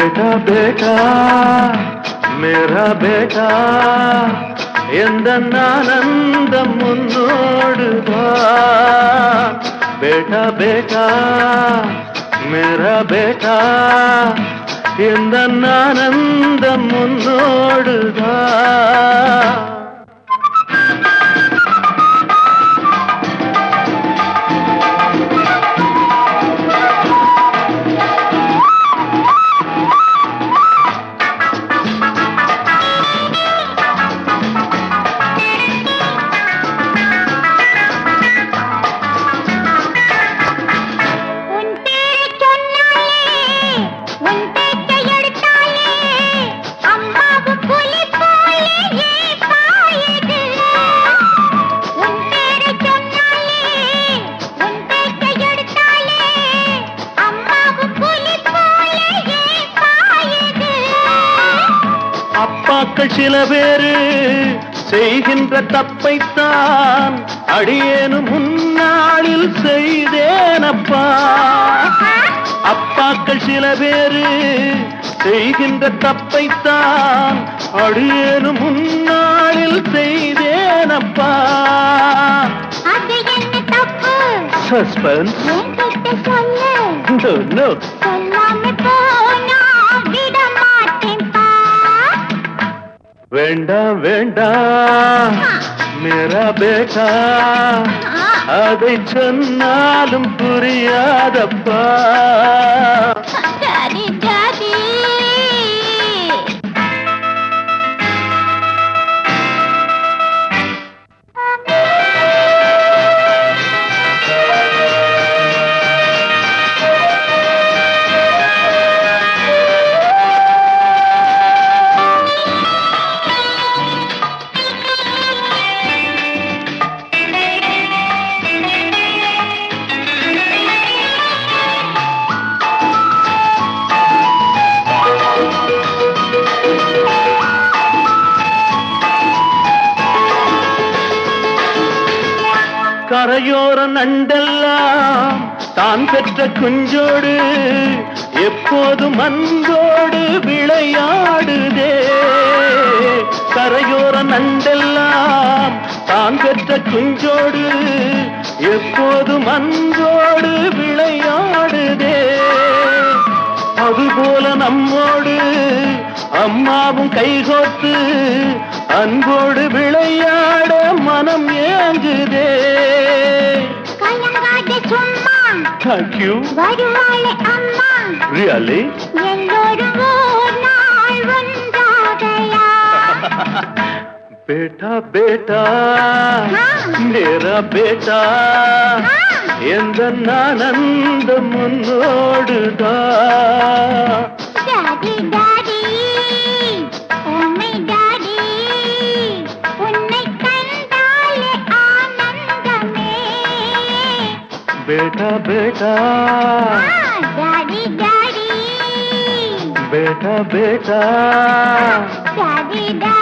बेटा बेटा मेरा बेटा எந்த ஆனந்தம் முன்னோடுதா பேட்டா பேட்டா மேரா பேட்டா எந்த ஆனந்தம் முன்னோடுதா உன் பேரைச் சொன்னாலே, உன் பேச்சை எடுத்தாலே, அம்மாவு புலி போலே ஏன் பாயுது? உன் பேரைச் சொன்னாலே, உன் பேச்சை எடுத்தாலே, அம்மாவு புலி போலே ஏன் பாயுது? அப்பாக்கள் சில பேரு செய்கின்ற தப்பைத்தான் அடியேனு முன்னாளில் செய்தேனப்பா அப்பாக்கள் சில பேரு செய்கின்ற தப்பைத்தான் அடியேனு முன்னாளில் செய்தேனப்பா அது என்ன தப்பு சஸ்பென்ஸ் என்கிட்ட சொல்லு நோ நோ சொல்லாம போனா விட மாட்டேன்பா வேண்டாம் வேண்டாம் மேரா பேட்டா அதை சொன்னாலும் புரியாதப்பா டாடி டாடி கரையோர நண்டெல்லாம் தான் பெற்ற குஞ்சோடு எப்போதும் அன்போடு விளையாடுதே கரையோர நண்டெல்லாம் தான் பெற்ற குஞ்சோடு எப்போதும் அன்போடு விளையாடுதே அதுபோல நம்மோடு அம்மாவும் கைகோத்து அன்போடு விளையாட மனம் ஏங்குதே கலங்காத சும்மா தேங்க்யூ வருவாளே அம்மா ரியலி எல்லோரும் ஓர் நாள் ஒன்றாகலா பேட்டா பேட்டா மேரா பேட்டா எந்த ஆனந்த முன்னோடுதா டாடி டாடி உம்மை டாடி உன்னை கண்டாலே ஆனந்தமே பேட்டா பேட்டா டாடி டாடி பேட்டா பேட்டா டாடி டாடி